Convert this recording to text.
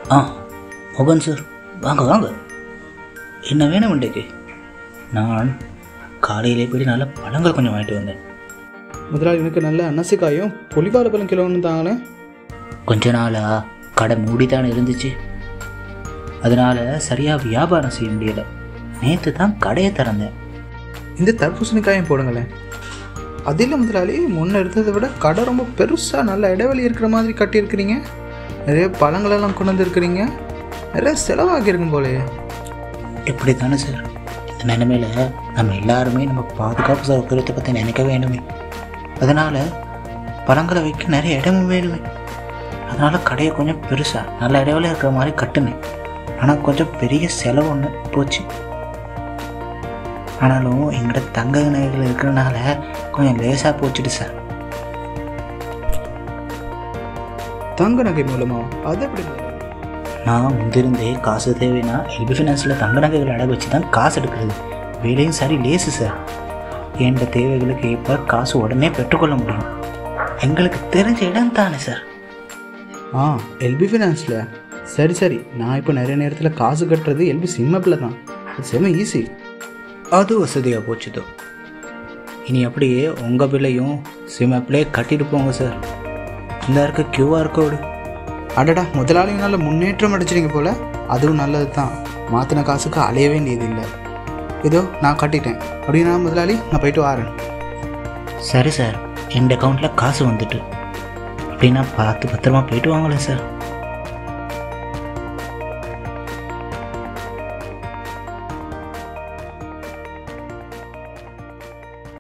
ஆ மோகன் சார் வாங்க வாங்க என்ன வேணும் இன்றைக்கு நான் காலையிலே போய் நல்ல பழங்கள் கொஞ்சம் வாங்கிட்டு வந்தேன் முதலாளி எனக்கு நல்ல அன்னசிக்காயும் புலிவார பழம் கிலோ ஒன்று தாங்களேன் கொஞ்ச நாளாக கடை மூடித்தான் இருந்துச்சு அதனால் சரியாக வியாபாரம் செய்ய முடியலை நேற்று தான் கடையை திறந்தேன் இந்த தர்பூசணிக்காயும் போடுங்களேன் அதில் முதலாளி முன்ன இருந்ததை விட கடை ரொம்ப பெருசாக நல்ல இடைவெளி இருக்கிற மாதிரி கட்டியிருக்கிறீங்க நிறைய பழங்களெல்லாம் கொண்டு வந்திருக்கிறீங்க நிறைய செலவாகியிருக்கும் போலயே இப்படி தானே சார் இந்த நிலைமையில் நம்ம எல்லாருமே நம்ம பாதுகாப்பு சௌகரியத்தை பற்றி நினைக்க வேணுமே அதனால் பழங்களை வைக்க நிறைய இடமும் வேணுமே அதனால் கடையை கொஞ்சம் பெருசாக நல்ல இடைவெளி இருக்கிற மாதிரி கட்டுனேன் ஆனால் கொஞ்சம் பெரிய செலவு ஒன்று போச்சு ஆனாலும் எங்கிட்ட தங்க நகைகள் இருக்கிறனால கொஞ்சம் லேசாக போச்சுட்டு சார் தங்க நகை மூலமா அது எப்படி முதலாளி? நான் முந்திருந்தே காசு தேவைன்னா எல்பி ஃபினான்ஸில் தங்க நகைகள் அடகு வச்சு தான் காசு எடுக்கிறது வேலையும் சரி லேசு சார் என்ற தேவைகளுக்கு ஏற்ப காசு உடனே பெற்றுக்கொள்ள முடியும் எங்களுக்கு தெரிஞ்ச இடம் தானே சார் ஆ எல்பி ஃபினான்ஸில் சரி சரி நான் இப்போ நிறைய நேரத்தில் காசு கட்டுறது எல்பி சிம்மப்பில் தான் அது செம ஈஸி அது வசதியாக போச்சுதோ இனி அப்படியே உங்கள் பில்லையும் சிமப்பிலே கட்டிட்டு போங்க சார் இந்த இருக்க கியூஆர் கோடு அடடா முதலாளியும் நல்ல முன்னேற்றம் அடைச்சிருங்க போல அதுவும் நல்லது தான் மாற்றின காசுக்கு அலைய வேண்டியது இல்லை இதோ நான் கட்டிட்டேன் அப்படின்னா முதலாளி நான் போயிட்டு வரேன் சரி சார் என் அக்கௌண்ட்டில் காசு வந்துட்டு அப்படின்னா பார்த்து பத்திரமா போயிட்டு வாங்களேன் சார்